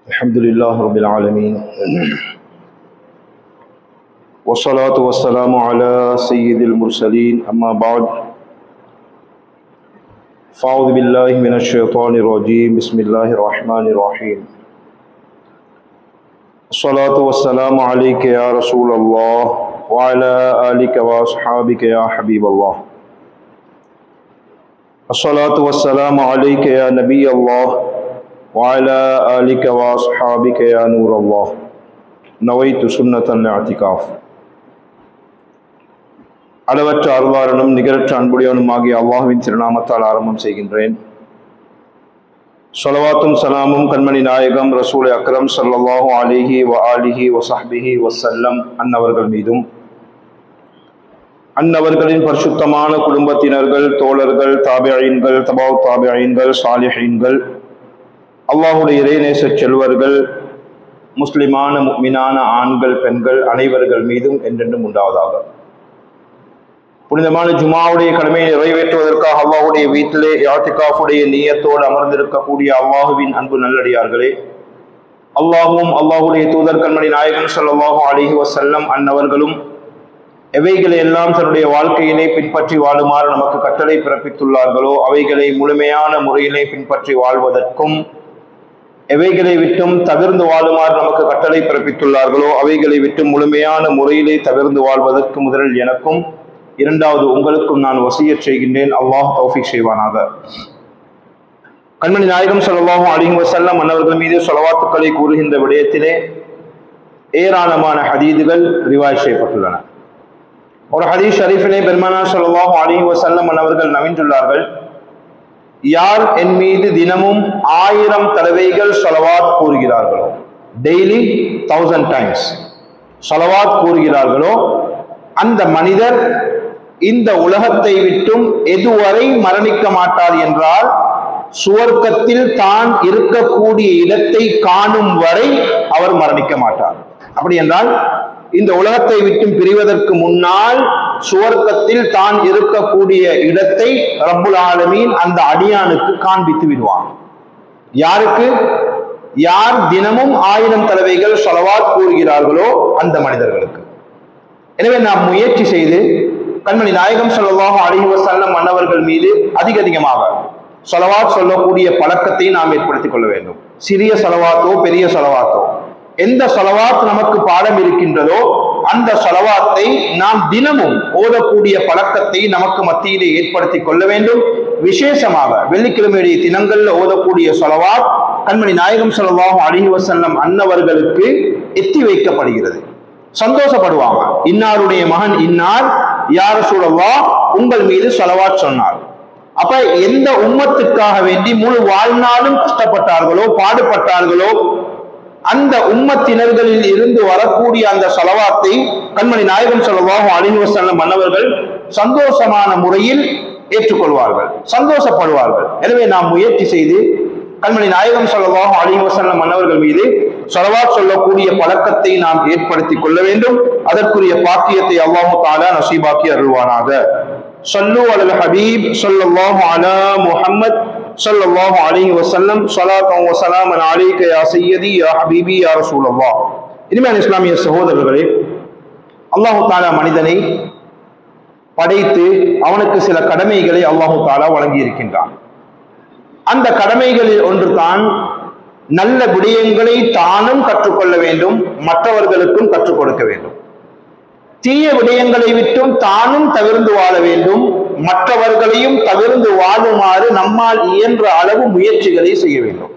الحمد لله رب العالمين والصلاة والسلام على سيد المرسلين أما بعد فأعوذ بالله من الشيطان الرجيم بسم الله الرحمن الرحيم الصلاة والسلام عليك يا رسول الله وعلى آلك وأصحابك يا حبيب الله الصلاة والسلام عليك يا نبي الله وعلى آلك وأصحابك يا نور الله نويت سنة الاعتكاف அளவற்ற அருளாளனும் நிகரற்ற அன்புடையவனும் ஆகிய அல்லாஹுவின் திருநாமத்தால் ஆரம்பம் செய்கின்றேன் சொலவாத்தும் சலாமும் கண்மணி நாயகம் ரசூல் அக்ரம் சல்லல்லாஹு அலிஹி வ ஆலிஹி வசஹ்பிஹி வசல்லம் அன்னவர்கள் மீதும் அன்னவர்களின் பரிசுத்தமான குடும்பத்தினர்கள் தோழர்கள் தாபியீன்கள் தபாவ் தாபியீன்கள் சாலிஹீன்கள் அல்லாஹுடைய இறைநேச செல்வர்கள் முஸ்லிமான முக்மினான ஆண்கள் பெண்கள் அனைவர்கள் மீதும் என்றென்றும் உண்டாவதாக புனிதமான ஜுமாவுடைய கடமையை நிறைவேற்றுவதற்காக அல்லாஹுடைய வீட்டிலே யாத்திகாஃபுடைய நீயத்தோடு அமர்ந்திருக்கக்கூடிய அல்லாஹுவின் அன்பு நல்லடியார்களே அல்லாஹும் அல்லாஹுடைய தூதர் கண்மணி நாயகன் சொல்லல்லாஹும் அலிஹி வசல்லம் அன்னவர்களும் எவைகளை எல்லாம் தன்னுடைய வாழ்க்கையிலே பின்பற்றி வாழுமாறு நமக்கு கட்டளை பிறப்பித்துள்ளார்களோ அவைகளை முழுமையான முறையிலே பின்பற்றி வாழ்வதற்கும் எவைகளை விட்டும் தவிர்ந்து வாழுமாறு நமக்கு கட்டளை பிறப்பித்துள்ளார்களோ அவைகளை விட்டு முழுமையான முறையிலே தவிர்ந்து வாழ்வதற்கு முதலில் எனக்கும் இரண்டாவது உங்களுக்கும் நான் வசியச் செய்கின்றேன் அல்லாஹ் தௌஃபிக் செய்வானாக கண்மணி நாயகம் சொல்லலாகும் அலிங் வசல்லம் மன்னவர்கள் மீது சொலவாத்துக்களை கூறுகின்ற விடயத்திலே ஏராளமான ஹதீதுகள் ரிவாய் செய்யப்பட்டுள்ளன ஒரு ஹதீஸ் ஷரீஃபிலே பெருமானா சொல்லலாகும் அலிங் வசல்லம் மன்னவர்கள் நவின்றுள்ளார்கள் யார் என் மீது தினமும் ஆயிரம் தடவைகள் சொலவாத் கூறுகிறார்களோ டெய்லி தௌசண்ட் டைம்ஸ் சொலவாத் கூறுகிறார்களோ அந்த மனிதர் இந்த உலகத்தை விட்டும் எதுவரை மரணிக்க மாட்டார் என்றால் சுவர்க்கத்தில் தான் இருக்கக்கூடிய இடத்தை காணும் வரை அவர் மரணிக்க மாட்டார் அப்படி என்றால் இந்த உலகத்தை விட்டும் பிரிவதற்கு முன்னால் சுவர்க்கத்தில் தான் இருக்கக்கூடிய இடத்தை ரப்புல் ஆலமீன் அந்த அடியானுக்கு காண்பித்து விடுவான் யாருக்கு யார் தினமும் ஆயிரம் தடவைகள் சொலவாத் கூறுகிறார்களோ அந்த மனிதர்களுக்கு எனவே நாம் முயற்சி செய்து கண்மணி நாயகம் சொல்லவாக அழகி வசல்லம் மன்னவர்கள் மீது அதிக அதிகமாக சொலவாத் சொல்லக்கூடிய பழக்கத்தை நாம் ஏற்படுத்திக் கொள்ள வேண்டும் சிறிய சொலவாத்தோ பெரிய சொலவாத்தோ எந்த சொலவாத் நமக்கு பாடம் இருக்கின்றதோ அந்த சொலவாத்தை நாம் தினமும் ஓதக்கூடிய பழக்கத்தை நமக்கு மத்தியிலே ஏற்படுத்தி கொள்ள வேண்டும் விசேஷமாக வெள்ளிக்கிழமையுடைய தினங்கள்ல ஓதக்கூடிய சொலவாத் கண்மணி நாயகம் சொல்லவாகும் அழகி வசல்லம் அன்னவர்களுக்கு எத்தி வைக்கப்படுகிறது சந்தோஷப்படுவாங்க இன்னாருடைய மகன் இன்னார் யார சூழவா உங்கள் மீது சொலவாத் சொன்னார் அப்ப எந்த உம்மத்துக்காக வேண்டி முழு வாழ்நாளும் கஷ்டப்பட்டார்களோ பாடுபட்டார்களோ அந்த உம்மத்தினர்களில் இருந்து வரக்கூடிய அந்த சொலவாத்தை கண்மணி நாயகம் சொல்லவாகும் அழிவு வசல்லம் மன்னவர்கள் சந்தோஷமான முறையில் ஏற்றுக்கொள்வார்கள் சந்தோஷப்படுவார்கள் எனவே நாம் முயற்சி செய்து கண்மணி நாயகம் சொல்லவாகும் அழிவு வசல்லம் மன்னவர்கள் மீது சொலவாத் சொல்லக்கூடிய பழக்கத்தை நாம் ஏற்படுத்தி கொள்ள வேண்டும் அதற்குரிய பாக்கியத்தை அல்லாஹு தாலா நசீபாக்கி அருள்வானாக சொல்லு அலல் ஹபீப் சொல்லல்லாஹு அலா முஹம்மத் சொல்லல்லாஹு அலைஹி வஸல்லம் ஸலாத்தன் வ ஸலாமன் அலைக யா சய்யதி யா ஹபீபி யா ரசூலல்லாஹ் இனிமேல் இஸ்லாமிய சகோதரர்களே அல்லாஹு தாலா மனிதனை படைத்து அவனுக்கு சில கடமைகளை அல்லாஹு தாலா வழங்கி இருக்கின்றான் அந்த கடமைகளில் ஒன்று தான் நல்ல விடயங்களை தானும் கற்றுக்கொள்ள வேண்டும் மற்றவர்களுக்கும் கற்றுக் கொடுக்க வேண்டும் தீய விடயங்களை விட்டும் தானும் தவிர்ந்து வாழ வேண்டும் மற்றவர்களையும் தவிர்ந்து வாழுமாறு நம்மால் இயன்ற அளவு முயற்சிகளை செய்ய வேண்டும்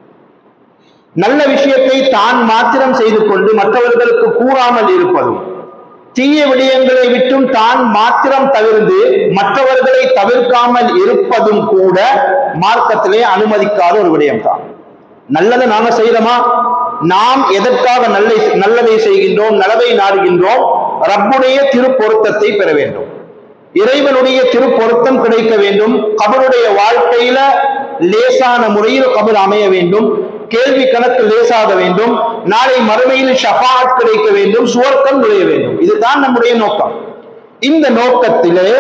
நல்ல விஷயத்தை தான் மாத்திரம் செய்து கொண்டு மற்றவர்களுக்கு கூறாமல் இருப்பதும் தீய விடயங்களை விட்டும் தான் மாத்திரம் தவிர்ந்து மற்றவர்களை தவிர்க்காமல் இருப்பதும் கூட மார்க்கத்திலே அனுமதிக்காத ஒரு விடயம்தான் நல்லதை நாம செய்யறோமா நாம் எதற்காக நல்ல நல்லதை செய்கின்றோம் நலவை நாடுகின்றோம் ரப்புடைய திருப்பொருத்தத்தை பெற வேண்டும் இறைவனுடைய திருப்பொருத்தம் கிடைக்க வேண்டும் கபருடைய வாழ்க்கையில லேசான முறையில் கபர் அமைய வேண்டும் கேள்வி கணக்கு லேசாக வேண்டும் நாளை மறுமையில் ஷஃபாத் கிடைக்க வேண்டும் சுவர்க்கம் நுழைய வேண்டும் இதுதான் நம்முடைய நோக்கம் இந்த நோக்கத்திலே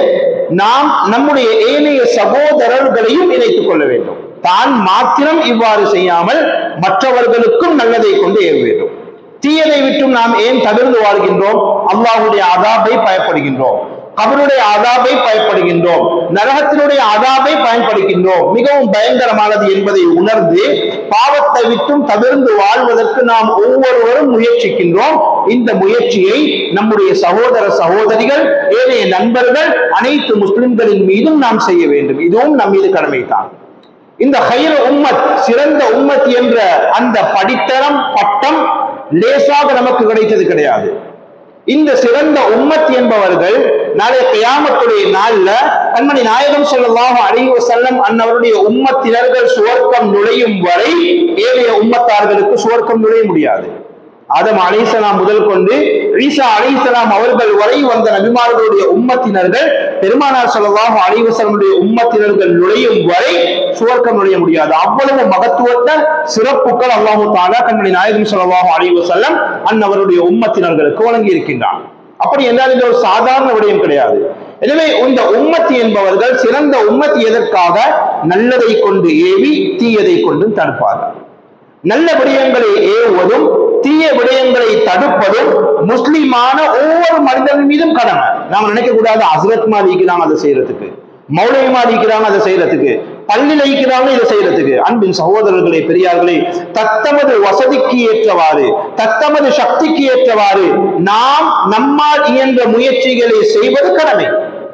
நாம் நம்முடைய ஏனைய சகோதரர்களையும் இணைத்துக் கொள்ள வேண்டும் தான் மாத்திரம் இவ்வாறு செய்யாமல் மற்றவர்களுக்கும் நல்லதை கொண்டு ஏவ வேண்டும் தீயதை விட்டும் நாம் ஏன் தவிர்த்து வாழ்கின்றோம் அல்லாஹ்வுடைய அதாபை பயப்படுகின்றோம் கபருடைய அதாபை பயப்படுகின்றோம் நரகத்தினுடைய அதாபை பயன்படுகின்றோம் மிகவும் பயங்கரமானது என்பதை உணர்ந்து பாவத்தை விட்டும் தவிர்ந்து வாழ்வதற்கு நாம் ஒவ்வொருவரும் முயற்சிக்கின்றோம் இந்த முயற்சியை நம்முடைய சகோதர சகோதரிகள் ஏனைய நண்பர்கள் அனைத்து முஸ்லிம்களின் மீதும் நாம் செய்ய வேண்டும் இதுவும் நம் மீது கடமைதான் இந்த ஹைர உம்மத் சிறந்த உம்மத் என்ற அந்த படித்தரம் பட்டம் லேசாக நமக்கு கிடைத்தது கிடையாது இந்த சிறந்த உம்மத் என்பவர்கள் நாளைய கியாமத்துடைய நாள்ல கண்மணி நாயகம் ஸல்லல்லாஹு அலைஹி வஸல்லம் அன்னவருடைய உம்மத்தினர்கள் சுவர்க்கம் நுழையும் வரை ஏழைய உம்மத்தார்களுக்கு சுவர்க்கம் நுழைய முடியாது ஆதம் அலைஹிஸ்ஸலாம் முதல் கொண்டு ஈசா அலைஹிஸ்ஸலாம் அவர்கள் வரை வந்த நபிமார்களுடைய உம்மத்தினர்கள் பெருமானார் ஸல்லல்லாஹு அலைஹி வஸல்லமுடைய உம்மத்தினர்கள் நுழையும் வரை சுவர்க்கம் நுழைய முடியாது அவ்வளவு மகத்துவத்த சிறப்புகள் அல்லாஹு தாலா கண்மணி நாயகம் ஸல்லல்லாஹு அலைஹி வஸல்லம் அன்னவருடைய உம்மத்தினர்களுக்கு வழங்கி இருக்கின்றான் அப்படி என்றால் இது ஒரு சாதாரண விடயம் கிடையாது எனவே இந்த உம்மத்தி என்பவர்கள் சிறந்த உம்மத்தி எதற்காக நல்லதை கொண்டு ஏவி தீயதை கொண்டு தடுப்பார்கள் நல்ல விடயங்களை ஏவுவதும் தீய விடயங்களை தடுப்பதும் முஸ்லிமான ஒவ்வொரு மனிதன் மீதும் கடமை நாம நினைக்க கூடாது அசரத் மாதிரிக்கிறாங்க அதை செய்யறதுக்கு மௌலவி மாதிரிக்கிறாங்க அதை செய்யறதுக்கு பள்ளியில் இருக்கிறாங்க இதை செய்யறதுக்கு அன்பின் சகோதரர்களே பெரியார்களே தத்தமது வசதிக்கு ஏற்றவாறு தத்தமது சக்திக்கு ஏற்றவாறு நாம் நம்மால் இயன்ற முயற்சிகளை செய்வது கடமை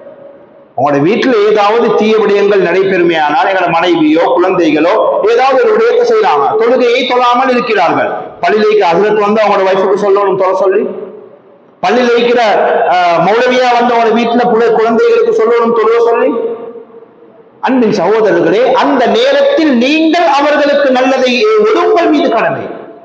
உங்களோட வீட்டுல ஏதாவது தீய விடயங்கள் நடைபெறுமையானால் எங்களோட மனைவியோ குழந்தைகளோ ஏதாவது ஒரு விடயத்தை செய்யறாங்க தொழுகையை தொழாமல் இருக்கிறார்கள் பள்ளியில் இருக்கிற அதிரத்து வந்து அவங்களோட வைஃபுக்கு சொல்லணும் தொலை சொல்லி பள்ளியில் இருக்கிற அஹ், மௌலவியா வந்து அவங்களோட வீட்டுல புள்ள- குழந்தைகளுக்கு சொல்லணும் தொழுவ சொல்லி அன்பின் சகோதரர்களே அந்த நேரத்தில் நீங்கள் அவர்களுக்கு நல்லதை ஏவுவது உங்கள் மீது கடமை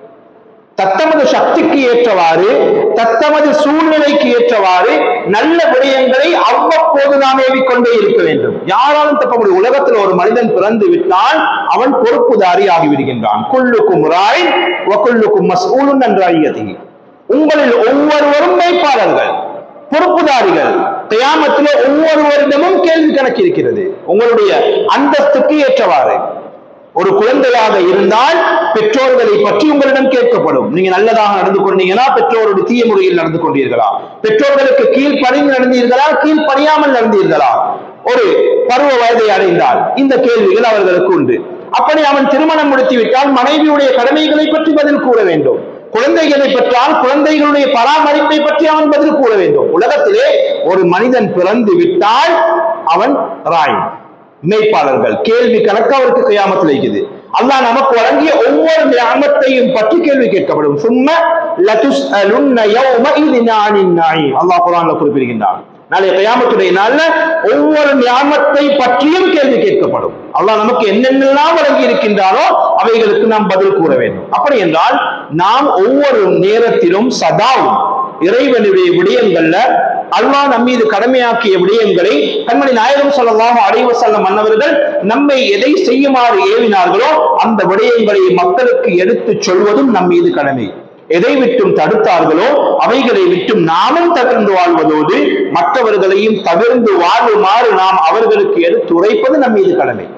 தத்தமது சக்திக்கு ஏற்றவாறு தத்தமது சூழ்நிலைக்கு ஏற்றவாறு நல்ல விடயங்களை அவ்வப்போது நாம் ஏவிக்கொண்டே இருக்க வேண்டும் யாராலும் தப்ப முடியும் உலகத்தில் ஒரு மனிதன் பிறந்து விட்டால் அவன் பொறுப்புதாரி ஆகிவிடுகின்றான் குல்லுக்கும் ராய் வக்குல்லுக்கும் மஸ்ஊலுன் நன்றாயதி உங்களில் ஒவ்வொருவரும் மெய்ப்பாளர்கள் பொறுப்புதாரிகள் கியாமத்திலே ஒவ்வொருவரிடமும் கேள்வி கணக்கு இருக்கிறது உங்களுடைய அந்தஸ்துக்கு ஏற்றவாறு ஒரு குழந்தையாக இருந்தால் பெற்றோர்களை பற்றி உங்களிடம் கேட்கப்படும் நீங்க நல்லதாக நடந்து கொண்டீங்கன்னா பெற்றோருடைய தீய முறையில் நடந்து கொண்டீர்களா பெற்றோர்களுக்கு கீழ் பணிந்து நடந்தீர்களா கீழ் பணியாமல் நடந்தீர்களா ஒரு பருவ வயதை அடைந்தால் இந்த கேள்விகள் அவர்களுக்கு உண்டு அப்படி அவன் திருமணம் முடித்துவிட்டால் மனைவியுடைய கடமைகளை பற்றி பதில் கூற வேண்டும் குழந்தைகளை பெற்றால் குழந்தைகளுடைய பராமரிப்பை பற்றி அவன் பதில் கூற வேண்டும் உலகத்திலே ஒரு மனிதன் பிறந்து விட்டால் அவன் ராய் மெய்ப்பாளர்கள் கேள்வி கணக்கு அவருக்கு கியாமத்தில் இருக்குது அல்லாஹ் நமக்கு வழங்கிய ஒவ்வொரு ஞாபகத்தையும் பற்றி கேள்வி கேட்கப்படும் சும்மா லதுஸ் அலுன்ன யௌம இதினானின் நாயி அல்லாஹ் குர்ஆன்ல குறிப்பிடுகின்றான் நாளை கியாமத்துடைய நாள்ல ஒவ்வொரு ஞாபகத்தை பற்றியும் கேள்வி கேட்கப்படும் அல்லாஹ் நமக்கு என்னென்னலாம் வழங்கி இருக்கின்றாரோ அவைகளுக்கு நாம் பதில் கூற வேண்டும் அப்படி என்றால் நாம் ஒவ்வொரு நேரத்திலும் சதாவும் இறைவனுடைய விடயங்கள்ல அல்லாஹ் நம் மீது கடமையாக்கிய விடயங்களை கண்மணி நாயகம் ஸல்லல்லாஹு அலைஹி வஸல்லம் மன்னவர்கள் நம்மை எதை செய்யுமாறு ஏவினார்களோ அந்த விடயங்களை மக்களுக்கு எடுத்துச் சொல்வதும் நம் மீது கடமை எதை விட்டும் தடுத்தார்களோ அவைகளை விட்டும் நாமும் தவிர்ந்து வாழ்வதோடு மற்றவர்களையும் தவிர்ந்து வாழுமாறு நாம் அவர்களுக்கு எடுத்து உரைப்பது நம் மீது கடமை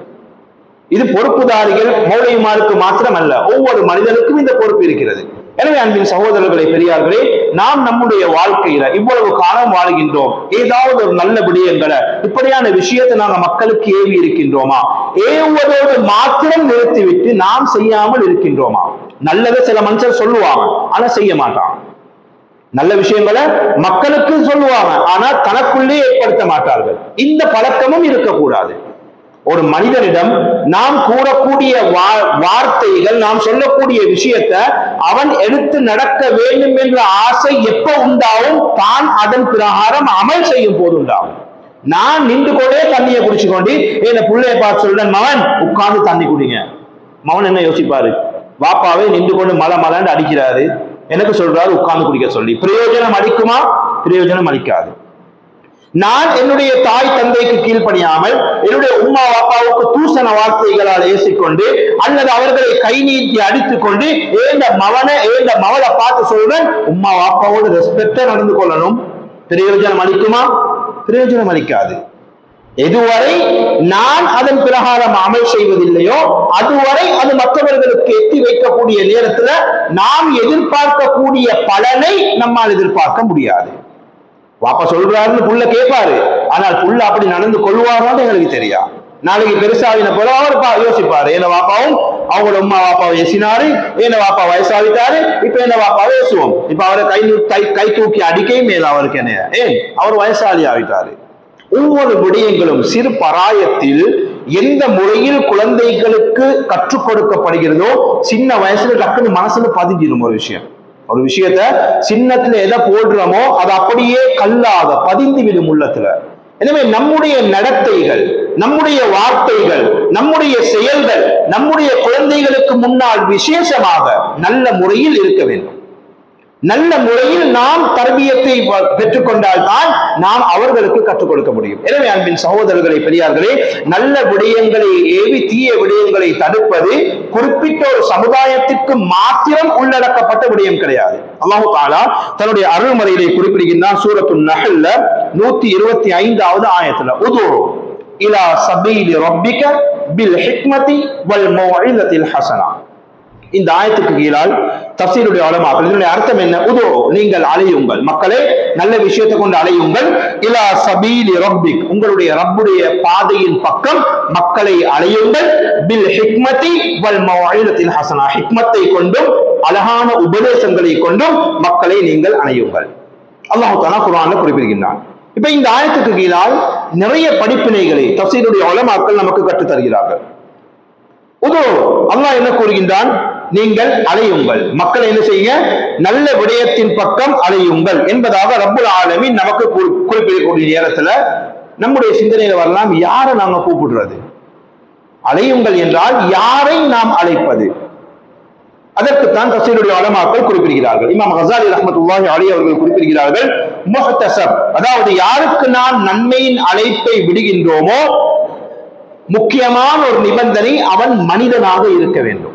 இது பொறுப்புதாரிகள் மௌலிமாருக்கு மாத்திரமல்ல ஒவ்வொரு மனிதனுக்கும் இந்த பொறுப்பு இருக்கிறது எனவே அன்பின் சகோதரர்களே பெரியார்களே நாம் நம்முடைய வாழ்க்கையில இவ்வளவு காலம் வாழ்கின்றோம் ஏதாவது ஒரு நல்ல விடயங்களை இப்படியான விஷயத்தை நாங்க மக்களுக்கு ஏவி இருக்கின்றோமா ஏவுவதோடு மாத்திரம் நிறுத்திவிட்டு நாம் செய்யாமல் இருக்கின்றோமா நல்லதை சில மனுஷர் சொல்லுவாங்க ஆனா செய்ய மாட்டாங்க நல்ல விஷயங்களை மக்களுக்கு சொல்லுவாங்க ஆனா தனக்குள்ளே ஏற்படுத்த மாட்டார்கள் இந்த பழக்கமும் இருக்கக்கூடாது ஒரு மனிதனிடம் நாம் கூறக்கூடிய வா- வார்த்தைகள் நாம் சொல்லக்கூடிய விஷயத்தை அவன் எடுத்து நடக்க வேண்டும் என்ற ஆசை எப்ப உண்டாகும் தான் அதன் பிரகாரம் அமல் செய்யும் போது உண்டாகும் நான் நின்று கொண்டே தண்ணியை குடிச்சு கொண்டு என்ன பிள்ளைய பார்த்து சொல்றேன் மகன் உட்கார்ந்து தண்ணி குடிங்க மகன் என்ன யோசிப்பாரு வாப்பாவே நின்று கொண்டு மலை மலைன்னு அடிக்கிறாரு எனக்கு சொல்றாரு உட்கார்ந்து குடிக்க சொல்லி பிரயோஜனம் அளிக்குமா பிரயோஜனம் அளிக்காது நான் என்னுடைய தாய் தந்தைக்கு கீழ்ப்படியாமல் என்னுடைய உம்மா அப்பாவுக்கு தூசண வார்த்தைகளால் ஏசிக்கொண்டு அல்லது அவர்களை கை நீட்டி அடித்துக் கொண்டு ஏந்த மவனை ஏந்த மவளை பார்த்து சொல்றேன் உம்மா அப்பாவோடு ரெஸ்பெக்டா நடந்து கொள்ளணும் பிரயோஜனம் அளிக்குமா பிரயோஜனம் அளிக்காது எதுவரை நான் அதன் பிரகாரம் அமல் செய்வதில்லையோ அதுவரை அது மற்றவர்களுக்கு எத்தி வைக்கக்கூடிய நேரத்துல நாம் எதிர்பார்க்கக்கூடிய பலனை நம்மால் எதிர்பார்க்க முடியாது வாப்பா சொல்றாருன்னு புள்ள கேட்பாரு ஆனால் புள்ள அப்படி நடந்து கொள்வாரான்னு எங்களுக்கு தெரியா நாளைக்கு பெருசாவின போல அவர் பா- யோசிப்பாரு என்ன வாப்பாவும் அவங்களோட அம்மா வாப்பாவை ஏசினாரு என்ன வாப்பா வயசாவிட்டாரு இப்ப என்ன வாப்பாவை ஏசுவோம் இப்ப அவரை கை நூ- கை கை தூக்கி அடிக்கையும் மேல அவருக்கு என்ன ஏன் அவர் வயசாளி ஆகிட்டாரு ஒவ்வொரு விடயங்களும் சிறு பராயத்தில் எந்த முறையில் குழந்தைகளுக்கு கற்றுக் கொடுக்கப்படுகிறதோ சின்ன வயசுல டக்குன்னு மனசுல பதிஞ்சிடும் ஒரு விஷயம் ஒரு விஷயத்த சின்னத்துல எதை போடுறோமோ அது அப்படியே கல்லாக பதிந்து விடும் உள்ளத்துல எனவே நம்முடைய நடத்தைகள் நம்முடைய வார்த்தைகள் நம்முடைய செயல்கள் நம்முடைய குழந்தைகளுக்கு முன்னால் விசேஷமாக நல்ல முறையில் இருக்க வேண்டும் நல்ல முறையில் நாம் தர்பியத்தை ப- பெற்றுக்கொண்டால் தான் நாம் அவர்களுக்கு கற்றுக் கொடுக்க முடியும் எனவே அன்பின் சகோதரர்களே பெரியார்களே நல்ல விடயங்களை ஏவி தீய விடயங்களை தடுப்பது குறிப்பிட்ட ஒரு சமுதாயத்திற்கு மாத்திரம் உள்ளடக்கப்பட்ட விடயம் கிடையாது அல்லாஹு தாலா தன்னுடைய அருள்மறையிலே குறிப்பிடுகின்றான் சூரத்து நகல்ல நூத்தி இருபத்தி ஐந்தாவது ஆயத்துல உது இலா சபீலி ரப்பிக பில் ஹிக்மதி வல் மௌஇலத்தில் ஹசனா இந்த ஆயத்துக்கு கீழால் தப்சீருடைய உலமாக்கள் இதனுடைய அர்த்தம் என்ன உதோ நீங்கள் அலையுங்கள் மக்களே நல்ல விஷயத்தை கொண்டு அலையுங்கள் இலா சபீலி ரப்பிக் உங்களுடைய ரப்புடைய பாதையின் பக்கம் மக்களை அலையுங்கள் பில் ஹிக்மதி வல் மௌஇலத்தில் ஹசனா ஹிக்மத்தை கொண்டும் அழகான உபதேசங்களை கொண்டும் மக்களை நீங்கள் அணையுங்கள் அல்லாஹ் தாலா குர்ஆன்ல குறிப்பிடுகின்றான் இப்ப இந்த ஆயத்துக்கு கீழால் நிறைய படிப்பினைகளை தப்சீருடைய உலமாக்கள் நமக்கு கற்றுத் தருகிறார்கள் உதோ அல்லாஹ் என்ன கூறுகின்றான் நீங்கள் அலையுங்கள் மக்களை என்ன செய்யுங்க நல்ல விடயத்தின் பக்கம் அலையுங்கள் என்பதாக ரப்புல் ஆலமீன் நமக்கு குறி- குறிப்பிடக்கூடிய நேரத்துல நம்முடைய சிந்தனையில வரலாம் யாரை நாங்க கூப்பிடுறது அலையுங்கள் என்றால் யாரை நாம் அழைப்பது அதற்குத்தான் தஃசீருடைய உலமாக்கள் குறிப்பிடுகிறார்கள் இமாம் ஹசாலி ரஹ்மத்துல்லாஹி அலி அவர்கள் குறிப்பிடுகிறார்கள் முஹ்தசப் அதாவது யாருக்கு நாம் நன்மையின் அழைப்பை விடுகின்றோமோ முக்கியமான ஒரு நிபந்தனை அவன் மனிதனாக இருக்க வேண்டும்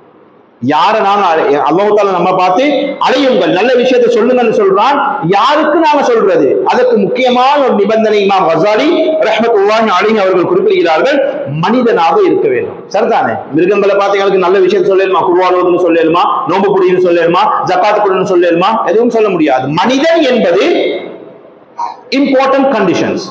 யாரை நாங்க அல்லாஹால நம்ம பார்த்து அலையுங்கள் நல்ல விஷயத்தை சொல்லுங்கன்னு சொல்றான் யாருக்கு நாம சொல்றது அதற்கு முக்கியமான ஒரு நிபந்தனை இமாம் ஹசாலி ரஹ்மத்துல்லாஹி அலைஹி அவர்கள் குறிப்பிடுகிறார்கள் மனிதனாக இருக்க வேண்டும் சரிதானே மிருகங்களை பார்த்து எங்களுக்கு நல்ல விஷயம் சொல்லலுமா குருவானோதுன்னு சொல்லலுமா நோம்பு புடின்னு சொல்லலுமா ஜக்காத் கொடுன்னு சொல்லலுமா எதுவும் சொல்ல முடியாது மனிதன் என்பது இம்பார்ட்டன்ட் கண்டிஷன்ஸ்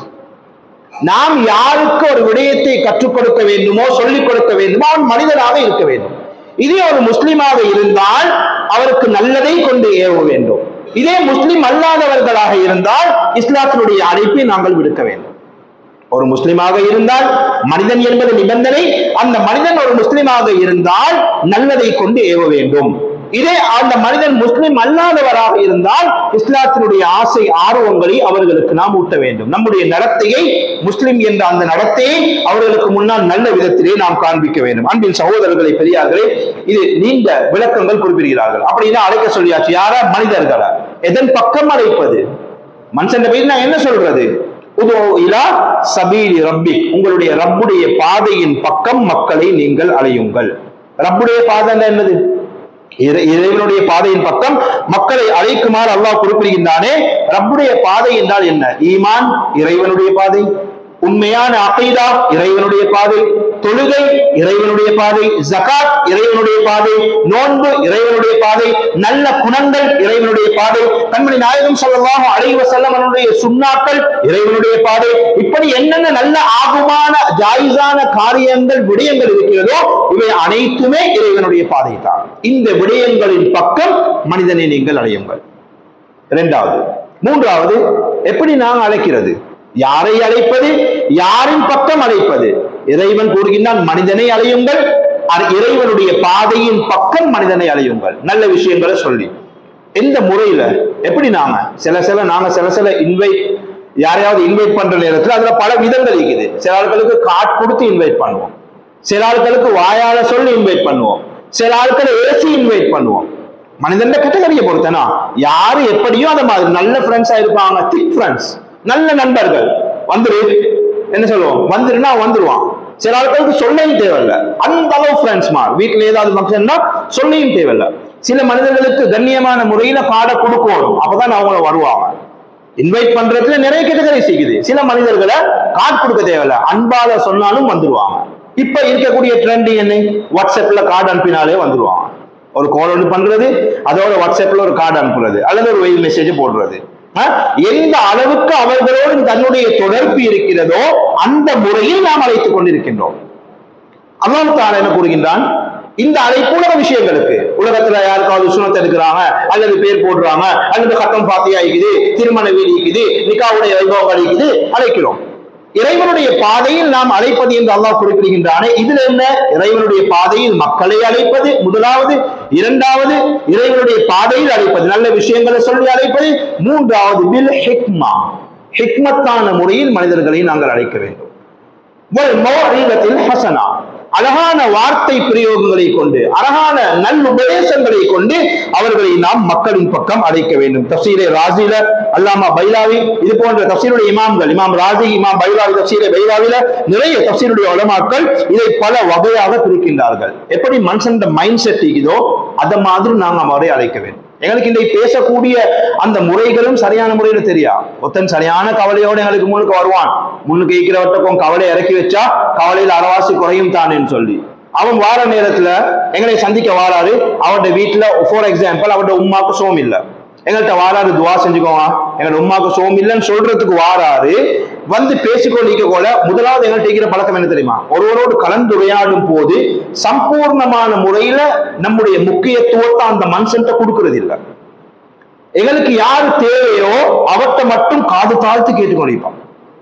நாம் யாருக்கு ஒரு விடயத்தை கற்றுக் கொடுக்க வேண்டுமோ சொல்லிக் கொடுக்க வேண்டுமோ அவன் மனிதனாக இருக்க வேண்டும் இதே ஒரு முஸ்லிமாக இருந்தால் அவருக்கு நல்லதை கொண்டு ஏவ வேண்டும் இதே முஸ்லிம் அல்லாதவர்களாக இருந்தால் இஸ்லாத்தினுடைய அழைப்பை நாங்கள் விடுக்க வேண்டும் ஒரு முஸ்லிமாக இருந்தால் மனிதன் என்பது நிபந்தனை அந்த மனிதன் ஒரு முஸ்லிமாக இருந்தால் நல்லதை கொண்டு ஏவ வேண்டும் இதே அந்த மனிதன் முஸ்லிம் அல்லாதவராக இருந்தால் இஸ்லாத்தினுடைய ஆசை ஆர்வங்களை அவர்களுக்கு நாம் ஊட்ட வேண்டும் நம்முடைய நடத்தையை முஸ்லிம் என்ற அந்த நடத்தையை அவர்களுக்கு முன்னால் நல்ல விதத்திலே நாம் காண்பிக்க வேண்டும் அன்பின் சகோதரர்களை பெரியார்களே இது நீண்ட விளக்கங்கள் குறிப்பிடுகிறார்கள் அப்படின்னா அழைக்க சொல்லியாச்சு யாரா மனிதர்களா எதன் பக்கம் அழைப்பது மனுஷன் போய் நான் என்ன சொல்றது உதோ இலா சபீலி ரப்பி உங்களுடைய ரப்புடைய பாதையின் பக்கம் மக்களை நீங்கள் அலையுங்கள் ரப்புடைய பாதை என்னது இறை- இறைவனுடைய பாதையின் பக்கம் மக்களை அழைக்குமாறு அல்லாஹ் குறிப்பிடுகின்றானே ரப்புடைய பாதை என்றால் என்ன ஈமான் இறைவனுடைய பாதை உண்மையான அகைதா இறைவனுடைய பாதை தொழுகை இறைவனுடைய பாதை ஜகாத் இறைவனுடைய பாதை நோன்பு இறைவனுடைய பாதை நல்ல குணங்கள் இறைவனுடைய பாதை கண்மணி நாயகம் ஸல்லல்லாஹு அலைஹி வஸல்லம் அவருடைய சுண்ணாக்கள் இறைவனுடைய பாதை இப்படி என்னென்ன நல்ல ஆகுமான ஜாயிஸான காரியங்கள் விடயங்கள் இருக்கிறதோ இவை அனைத்துமே இறைவனுடைய பாதை தான் இந்த விடயங்களின் பக்கம் மனிதனை நீங்கள் அடையுங்கள் இரண்டாவது மூன்றாவது எப்படி நான் அழைக்கிறது யாரை அழைப்பது யாரின் பக்கம் அழைப்பது இறைவன் கூறுகின்றான் மனிதனை அழையுங்கள் அ- இறைவனுடைய பாதையின் பக்கம் மனிதனை அழையுங்கள் நல்ல விஷயங்களை சொல்லி எந்த முறையில எப்படி நாம சில சில நாங்க சில சில இன்வைட் யாரையாவது இன்வைட் பண்ற நேரத்துல அதுல பல விதங்கள் இருக்குது சில ஆட்களுக்கு கார்டு கொடுத்து இன்வைட் பண்ணுவோம் சில ஆட்களுக்கு வாயால சொல்லி இன்வைட் பண்ணுவோம் சில ஆட்களை ஏசி இன்வைட் பண்ணுவோம் மனிதன் கேட்டகரியை பொறுத்தனா யாரு எப்படியோ அந்த மாதிரி நல்ல ஃப்ரெண்ட்ஸா இருப்பாங்க திக் ஃப்ரெண்ட்ஸ் நல்ல நண்பர்கள் வந்துரு என்ன சொல்லுவோம் வந்துருன்னா வந்துருவான் சில ஆட்களுக்கு சொல்லவும் தேவையில்ல அந்த அளவு ஃப்ரெண்ட்ஸ் மார் வீட்டுல ஏதாவது ஃபங்க்ஷன்னா சொல்லியும் தேவையில்ல சில மனிதர்களுக்கு கண்ணியமான முறையில பாட கொடுக்கணும் அப்பதான் அவங்கள வருவாங்க இன்வைட் பண்றதுல நிறைய கேட்டகரிஸ் இருக்குது சில மனிதர்களை கார்டு கொடுக்க தேவையில்ல அன்பால சொன்னாலும் வந்துருவாங்க இப்ப இருக்கக்கூடிய ட்ரெண்ட் என்ன வாட்ஸ்அப்ல கார்டு அனுப்பினாலே வந்துருவாங்க ஒரு கால் ஒன்று பண்றது அதோட வாட்ஸ்அப்ல ஒரு கார்டு அனுப்புறது அல்லது ஒரு வெயில் மெசேஜ் போடுறது அஹ், எந்த அளவுக்கு அவர்களோடு தன்னுடைய தொடர்பு இருக்கிறதோ அந்த முறையில் நாம் அழைத்துக் கொண்டிருக்கின்றோம் அல்லாஹ் தாலா என்ன கூறுகின்றான் இந்த அழைப்புலக விஷயங்களுக்கு உலகத்துல யாருக்காவது சுனத்தை எடுக்கிறாங்க அல்லது பேர் போடுறாங்க அல்லது கட்டம் பாத்தியா இருக்குது திருமண வீடு இருக்குது நிக்காவுடைய வைபவங்கள் இருக்குது அழைக்கிறோம் இறைவனுடைய பாதையில் நாம் அழைப்பது என்று அல்லாஹ் குறிப்பிடுகின்றானே இதுல என்ன இறைவனுடைய பாதையில் மக்களை அழைப்பது முதலாவது இரண்டாவது இறைவனுடைய பாதையில் அழைப்பது நல்ல விஷயங்களை சொல்லி அழைப்பது மூன்றாவது பில் ஹிக்மா ஹிக்மத்தான முறையில் மனிதர்களை நாங்கள் அழைக்க வேண்டும் வல் மௌஇதத்தில் ஹசனா அழகான வார்த்தை பிரயோகங்களை கொண்டு அழகான நல் உபதேசங்களை கொண்டு அவர்களை நாம் மக்களின் பக்கம் அழைக்க வேண்டும் தப்சீரே ராசில அல்லாமா பைலாவி இது போன்ற தப்சீருடைய இமாம்கள் இமாம் ராசி இமாம் பைலாவி தப்சீரே பைலாவில நிறைய தப்சீருடைய உலமாக்கள் இதை பல வகையாக பிரிக்கின்றார்கள் எப்படி மனுஷன் மைண்ட் செட் இருக்குதோ அத மாதிரி நாங்க அவரை அழைக்க வேண்டும் எங்களுக்கு இன்றைக்கு பேசக்கூடிய அந்த முறைகளும் சரியான முறையில தெரியா ஒருத்தன் சரியான கவலையோட எங்களுக்கு முன்னுக்கு வருவான் முன்னுக்கு இருக்கிறவர்கிட்ட கவலை இறக்கி வச்சா கவலையில் அறவாசி குறையும் தானேன்னு சொல்லி அவன் வார நேரத்துல எங்களை சந்திக்க வாராரு அவருடைய வீட்டுல ஃபார் எக்ஸாம்பிள் அவருடைய உமாக்கு சோம் இல்ல எங்கள்கிட்ட வாராரு துவா செஞ்சுக்கோங்க எங்களோட உமாக்கு சோம் இல்லைன்னு சொல்றதுக்கு வாராரு வந்து பேசிக்கொண்டிருக்க போல முதலாவது எங்கள்கிட்ட இருக்கிற பழக்கம் என்ன தெரியுமா ஒருவரோடு கலந்துரையாடும் போது சம்பூர்ணமான முறையில நம்முடைய முக்கியத்துவத்தை அந்த மனுஷன்ட்ட கொடுக்கறது இல்ல எங்களுக்கு யாரு தேவையோ அவர்கிட்ட மட்டும் காது தாழ்த்து கேட்டுக்கொண்டிருப்போம்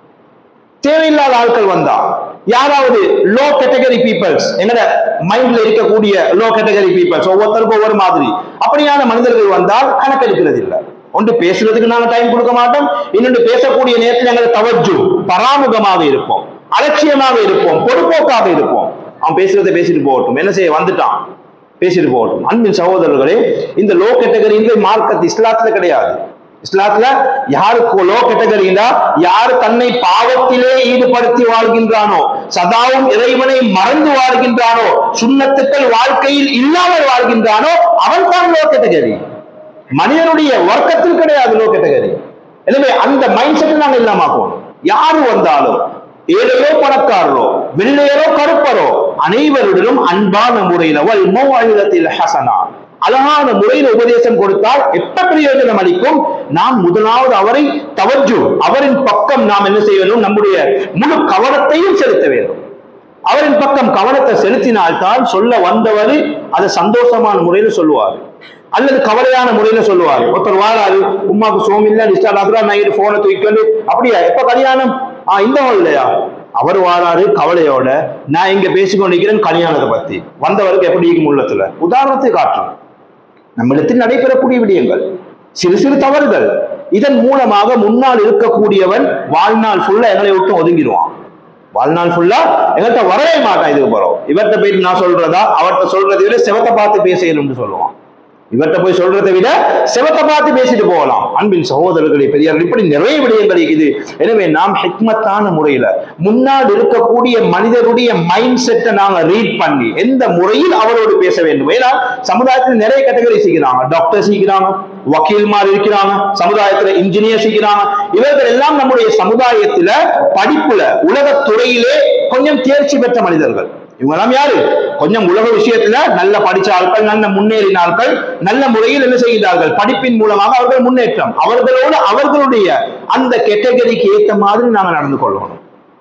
தேவையில்லாத ஆட்கள் வந்தா யாராவது லோ கேட்டகரி பீப்பிள்ஸ் எங்கட மைண்ட்ல இருக்கக்கூடிய லோ கேட்டகரி பீப்பிள்ஸ் ஒவ்வொருத்தருக்கும் ஒவ்வொரு மாதிரி அப்படியான மனிதர்கள் வந்தால் கணக்கெடுக்கிறது இல்லை ஒன்று பேசுறதுக்கு நாங்க டைம் கொடுக்க மாட்டோம் இன்னொன்று பேசக்கூடிய நேரத்தில் எங்களை தவஜு பராமுகமாக இருப்போம் அலட்சியமாக இருப்போம் பொறுப்போக்காக இருப்போம் அவன் பேசுறதை பேசிட்டு போகட்டும் என்ன செய்ய வந்துட்டான் பேசிட்டு போகட்டும் அன்பின் சகோதரர்களே இந்த லோ கேட்டகரி இந்த மார்க்கத்து இஸ்லாத்துல கிடையாது இஸ்லாத்துல யாருக்கு லோ கேட்டகரினா யார் தன்னை பாவத்திலே ஈடுபடுத்தி வாழ்கின்றானோ சதாவும் இறைவனை மறந்து வாழ்கின்றானோ சுண்ணத்துக்கள் வாழ்க்கையில் இல்லாமல் வாழ்கின்றானோ அவன் தான் லோ கேட்டகரி மனிதனுடைய வர்க்கத்தில் கிடையாது லோ கேட்டகரி எனவே அந்த மைண்ட் செட் நாங்க இல்லாமக்குவோம் யாரு வந்தாலும் ஏழையோ பணக்காரரோ வெள்ளையரோ கருப்பரோ அனைவருடனும் அன்பான முறையில வல் மௌஇதத்தில் ஹசனா அழகான முறையில் உபதேசம் கொடுத்தால் எப்ப பிரயோஜனம் அளிக்கும் நாம் முதலாவது அவரை தவற்று அவரின் பக்கம் நாம் என்ன செய்ய வேண்டும் நம்முடைய முழு கவனத்தையும் செலுத்த வேண்டும் அவரின் பக்கம் கவனத்தை செலுத்தினால்தான் சொல்ல வந்தவர் அதை சந்தோஷமான முறையில சொல்லுவார் அல்லது கவலையான முறையில சொல்லுவார் ஒருத்தர் வாராரு உமாக்கு சோம் இல்ல டிஸ்டர்ப் ஆகுறா நைட்டு போனை தூக்கிட்டு அப்படியா எப்ப கல்யாணம் ஆ இந்த நாள் இல்லையா அவர் வாராரு கவலையோட நான் இங்க பேசிக்கொண்டிருக்கிறேன் கல்யாணத்தை பத்தி வந்தவருக்கு எப்படி இருக்கும் உள்ளத்துல உதாரணத்தை காட்டுறோம் நம்மிடத்தில் நடைபெறக்கூடிய விடயங்கள் சிறு சிறு தவறுகள் இதன் மூலமாக முன்னால் இருக்கக்கூடியவன் வாழ்நாள் ஃபுல்லா எங்களை விட்டு ஒதுங்கிடுவான் வாழ்நாள் ஃபுல்லா எங்கள்கிட்ட வரவே மாட்டான் இதுக்கு போறோம் இவர்கிட்ட போயிட்டு நான் சொல்றதா அவர்கிட்ட சொல்றதை விட செவத்தை பார்த்து பேசுகிறோம்னு சொல்லுவான் இவர்கிட்ட போய் சொல்றதை விட செவத்தை பார்த்து பேசிட்டு போகலாம் அன்பின் சகோதரர்களே பெரியார் இப்படி நிறைய விடயங்கள் இருக்குது எனவே நாம் ஹிக்மத்தான முறையில முன்னால் இருக்கக்கூடிய மனிதருடைய மைண்ட் செட்டை நாங்க ரீட் பண்ணி எந்த முறையில் அவரோடு பேச வேண்டும் ஏன்னா சமுதாயத்தில் நிறைய கேட்டகரி செய்கிறாங்க டாக்டர் செய்கிறாங்க வக்கீல்மார் இருக்கிறாங்க சமுதாயத்துல இன்ஜினியர் செய்கிறாங்க இவர்கள் எல்லாம் நம்முடைய சமுதாயத்துல படிப்புல உலகத் துறையிலே கொஞ்சம் தேர்ச்சி பெற்ற மனிதர்கள் இவங்க எல்லாம் யாரு கொஞ்சம் உலக விஷயத்துல நல்ல படிச்ச ஆட்கள் நல்ல முன்னேறின ஆட்கள் நல்ல முறையில் என்ன செய்கிறார்கள் படிப்பின் மூலமாக அவர்கள் முன்னேற்றம் அவர்களோடு அவர்களுடைய அந்த கேட்டகரிக்கு ஏற்ற மாதிரி நாங்க நடந்து கொள்ளணும்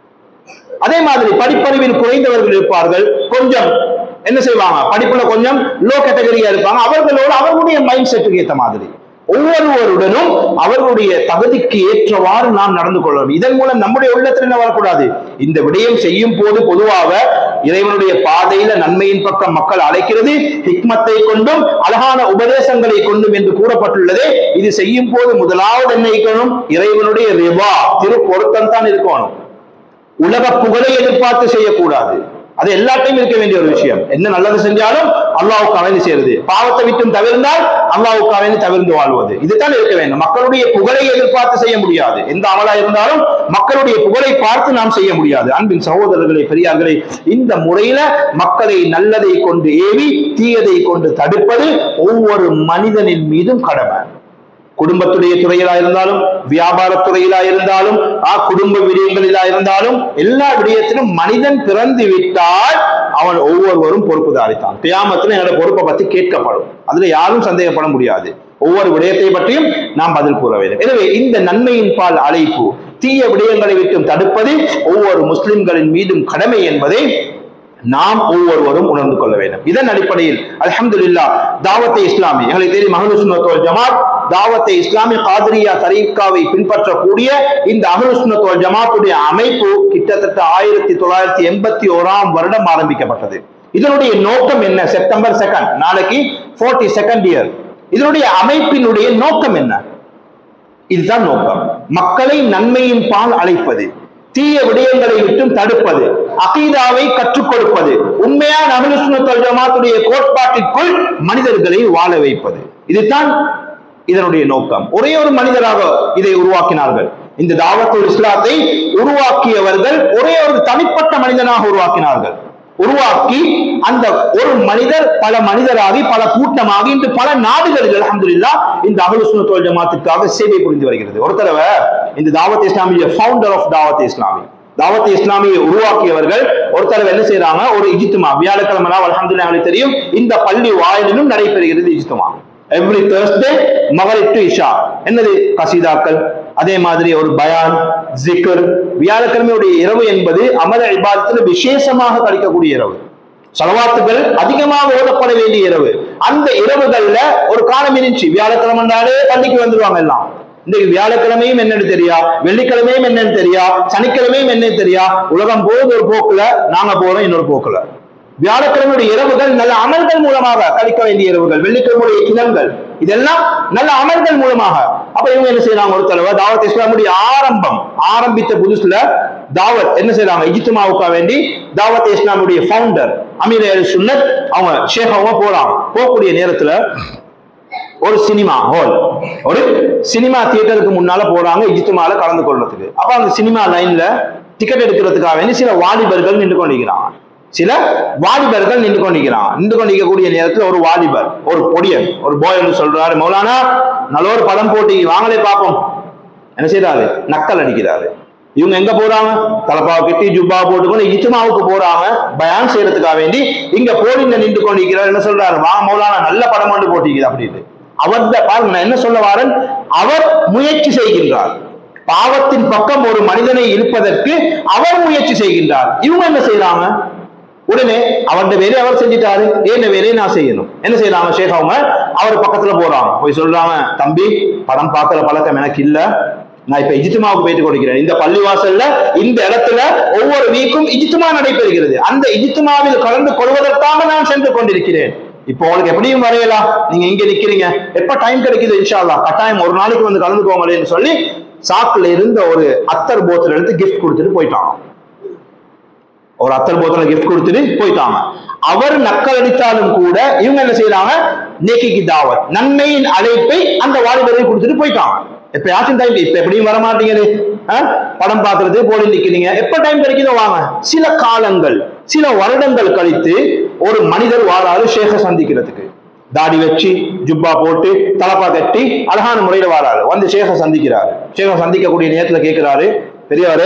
அதே மாதிரி படிப்பறிவில் குறைந்தவர்கள் இருப்பார்கள் கொஞ்சம் என்ன செய்வாங்க படிப்புல கொஞ்சம் லோ கேட்டகரியா இருப்பாங்க அவர்களோடு அவர்களுடைய மைண்ட் செட்டுக்கு ஏற்ற மாதிரி ஒவ்வொருவருடனும் அவர்களுடைய தகுதிக்கு ஏற்றவாறு நாம் நடந்து கொள்ளணும் இதன் மூலம் நம்முடைய உள்ளத்தில் என்ன வரக்கூடாது இந்த விடயம் செய்யும் போது பொதுவாக இறைவனுடைய பாதையில நன்மையின் பக்கம் மக்கள் அழைக்கிறது ஹிக்மத்தை கொண்டும் அழகான உபதேசங்களை கொண்டும் என்று கூறப்பட்டுள்ளது இது செய்யும் போது முதலாவது என்ன இருக்கணும் இறைவனுடைய ரிவா திரு பொருத்தம் தான் இருக்கணும் உலக புகழை எதிர்பார்த்து செய்யக்கூடாது அது எல்லாத்தையும் இருக்க வேண்டிய ஒரு விஷயம் என்ன நல்லது செஞ்சாலும் அல்லாவுக்கு அவனி செய்யறது பாவத்தை விட்டும் தவிர்ந்தால் அல்லாவுக்கு அவனி தவிர்ந்து வாழ்வது இதுதான் இருக்க வேண்டும் மக்களுடைய புகழை எதிர்பார்த்து செய்ய முடியாது எந்த அமலா இருந்தாலும் மக்களுடைய புகழை பார்த்து நாம் செய்ய முடியாது அன்பின் சகோதரர்களே பெரியார்களே இந்த முறையில மக்களை நல்லதை கொண்டு ஏவி தீயதை கொண்டு தடுப்பது ஒவ்வொரு மனிதனின் மீதும் கடமை குடும்பத்துடைய துறையிலா இருந்தாலும் வியாபார துறையிலா இருந்தாலும் ஆ, குடும்ப விடயங்களிலா இருந்தாலும் எல்லா விடயத்திலும் மனிதன் பிறந்து விட்டால் அவன் ஒவ்வொருவரும் பொறுப்புதாரித்தான் கியாமத்துல என்னோட பொறுப்பை பத்தி கேட்கப்படும் அதுல யாரும் சந்தேகப்பட முடியாது ஒவ்வொரு விடயத்தை பற்றியும் நாம் பதில் கூற வேண்டும் எனவே இந்த நன்மையின் பால் அழைப்பு தீய விடயங்களை விட்டும் தடுப்பது ஒவ்வொரு முஸ்லிம்களின் மீதும் கடமை என்பதை நாம் ஒவ்வொருவரும் உணர்ந்து கொள்ள வேண்டும் இதன் அடிப்படையில் அல்ஹம்துலில்லாஹ் தாவத்தை இஸ்லாமி எங்களுக்கு தெரியும் அஹ்லு சுன்னத் வல் ஜமாத் தாவத்தை இஸ்லாமி காதிரியா தரீக்காவை பின்பற்றக்கூடிய இந்த அஹ்லு சுன்னத் வல் ஜமாத்துடைய அமைப்பு கிட்டத்தட்ட ஆயிரத்தி தொள்ளாயிரத்தி எண்பத்தி ஓராம் வருடம் ஆரம்பிக்கப்பட்டது இதனுடைய நோக்கம் என்ன செப்டம்பர் செகண்ட் நாளைக்கு 42nd செகண்ட் இயர் இதனுடைய அமைப்பினுடைய நோக்கம் என்ன இதுதான் நோக்கம் மக்களை நன்மையின் பால் அழைப்பது தீய விடயங்களை விட்டும் தடுப்பது அகீதாவை கற்றுக் கொடுப்பது உண்மையான அகலுசுனத்தல் ஜமாத்துடைய கோட்பாட்டிற்குள் மனிதர்களை வாழ வைப்பது இதுதான் இதனுடைய நோக்கம் ஒரே ஒரு மனிதராக இதை உருவாக்கினார்கள் இந்த தாவத்துல் இஸ்லாத்தை உருவாக்கியவர்கள் ஒரே ஒரு தனிப்பட்ட மனிதனாக உருவாக்கினார்கள் உருவாக்கி அந்த ஒரு மனிதர் பல மனிதராகி பல கூட்டமாகி இன்று பல நாடுகளில் அல்ஹம்துலில்லாஹ் இந்த அகலு சுன்னத்துல் ஜமாத்துக்காக சேவை புரிந்து வருகிறது ஒரு தடவை இந்த தாவத் இஸ்லாமிய ஃபவுண்டர் ஆஃப் தாவத் இஸ்லாமி தாவத் இஸ்லாமியை உருவாக்கியவர்கள் ஒரு தடவை என்ன செய்றாங்க ஒரு இஜித்துமா வியாழக்கிழமை நாள் அல்ஹம்துலில்லாஹ் உங்களுக்கு தெரியும் இந்த பள்ளி வாயிலிலும் நடைபெறுகிறது இஜித்துமா எவ்ரி தேர்ஸ்டே மகரிப் டு இஷா என்னது கசீதாக்கள் அதே மாதிரி ஒரு பயான் ஜிக்ர் வியாழக்கிழமையுடைய இரவு என்பது அமர இபாதத்தில் விசேஷமாக கழிக்கக்கூடிய இரவு சலவாத்துகள் அதிகமாக ஓதப்பட வேண்டிய இரவு அந்த இரவுகள்ல ஒரு காலம் இருந்துச்சு வியாழக்கிழமைனாலே பள்ளிக்கு வந்துருவாங்க எல்லாம் இன்றைக்கு வியாழக்கிழமையும் என்னன்னு தெரியா வெள்ளிக்கிழமையும் என்னன்னு தெரியா சனிக்கிழமையும் என்னன்னு தெரியா உலகம் போகுது ஒரு போக்குல நாங்க போறோம் இன்னொரு போக்குல வியாழக்கிழமையுடைய இரவுகள் நல்ல அமல்கள் மூலமாக கழிக்க வேண்டிய இரவுகள் வெள்ளிக்கிழமையுடைய கிழங்கள் இதெல்லாம் நல்ல அமல்கள் மூலமாக அப்ப இவங்க என்ன செய்யறாங்க ஒரு தலைவர் தாவத் இஸ்லாமுடைய ஆரம்பம் ஆரம்பித்த புதுசுல தாவத் என்ன செய்யறாங்க இஜித்துமாவுக்கா வேண்டி தாவத் இஸ்லாமுடைய ஃபவுண்டர் அமீர் அல் சுன்னத் அவங்க ஷேக் அவங்க போறாங்க போகக்கூடிய நேரத்துல ஒரு சினிமா ஹால் ஒரு சினிமா தியேட்டருக்கு முன்னால போறாங்க இஜித்துமால கலந்து கொள்றதுக்கு அப்ப அந்த சினிமா லைன்ல டிக்கெட் எடுக்கிறதுக்காக வேண்டி சில வாலிபர்கள் நின்று கொண்டிருக்கிறாங்க சில வாலிபர்கள் நின்று கொண்டிருக்கிறாங்க நின்று கொண்டிருக்கக்கூடிய நேரத்துல ஒரு வாலிபர் ஒரு பொடியன் ஒரு போய் என்று சொல்றாரு மௌலானா நல்ல ஒரு படம் போட்டி வாங்களே பார்ப்போம் என்ன செய்யறாரு நக்கல் அடிக்கிறாரு இவங்க எங்க போறாங்க தலப்பாவை கட்டி ஜுப்பா போட்டுக்கொண்டு இஜ்மாவுக்கு போறாங்க பயான் செய்யறதுக்காக வேண்டி இங்க போலிங்க நின்று கொண்டிருக்கிறார் என்ன சொல்றாரு வா மௌலானா நல்ல படம் கொண்டு போட்டிக்குது அப்படின்னு அவர்த பாருங்க நான் என்ன சொல்ல வாரன் அவர் முயற்சி செய்கின்றார் பாவத்தின் பக்கம் ஒரு மனிதனை இழுப்பதற்கு அவர் முயற்சி செய்கின்றார் இவங்க என்ன செய்யறாங்க உடனே அவருடைய வேலையை அவர் செஞ்சிட்டாரு என்ன வேலையை நான் செய்யணும் என்ன செய்யறாங்க ஷேக் அவங்க அவர் பக்கத்துல போறாங்க போய் சொல்றாங்க தம்பி படம் பார்க்கிற பழக்கம் எனக்கு இல்ல நான் இப்ப இஜித்துமாவுக்கு போயிட்டு கொடுக்கிறேன் இந்த பள்ளிவாசல்ல இந்த இடத்துல ஒவ்வொரு வீக்கும் இஜித்துமா நடைபெறுகிறது அந்த இஜித்துமாவில் கலந்து கொள்வதற்காக நான் சென்று கொண்டிருக்கிறேன் இப்போ உங்களுக்கு எப்படியும் வரையலாம் நீங்க இங்க நிக்கிறீங்க எப்ப டைம் கிடைக்குது இன்ஷா அல்லாஹ் கட்டாயம் ஒரு நாளைக்கு வந்து கலந்துக்கோங்களேன்னு சொல்லி சாக்குல இருந்த ஒரு அத்தர் போத்தல் எடுத்து கிஃப்ட் கொடுத்துட்டு போயிட்டாங்க ஒரு அத்தர் போத்தல கிஃப்ட் கொடுத்துட்டு போயிட்டாங்க அவர் நக்கல் அடித்தாலும் கூட இவங்க என்ன செய்யறாங்க நேக்கிக்கு தாவத் நன்மையின் அழைப்பை அந்த வாலிபரை கொடுத்துட்டு போயிட்டாங்க எப்ப யாச்சும் டைம் இப்ப எப்படியும் வர மாட்டீங்களே ஆ? படம் பார்க்கறது போலி நிக்கிறீங்க எப்ப டைம் கிடைக்குதோ வாங்க சில காலங்கள் சில வருடங்கள் கழித்து ஒரு மனிதர் வாராரு ஷேக சந்திக்கிறதுக்கு தாடி வச்சு ஜுப்பா போட்டு தலப்பா கட்டி அழகான முறையில வாராரு வந்து ஷேக சந்திக்கிறாரு ஷேக சந்திக்கக்கூடிய நேரத்துல கேட்கிறாரு பெரியவரே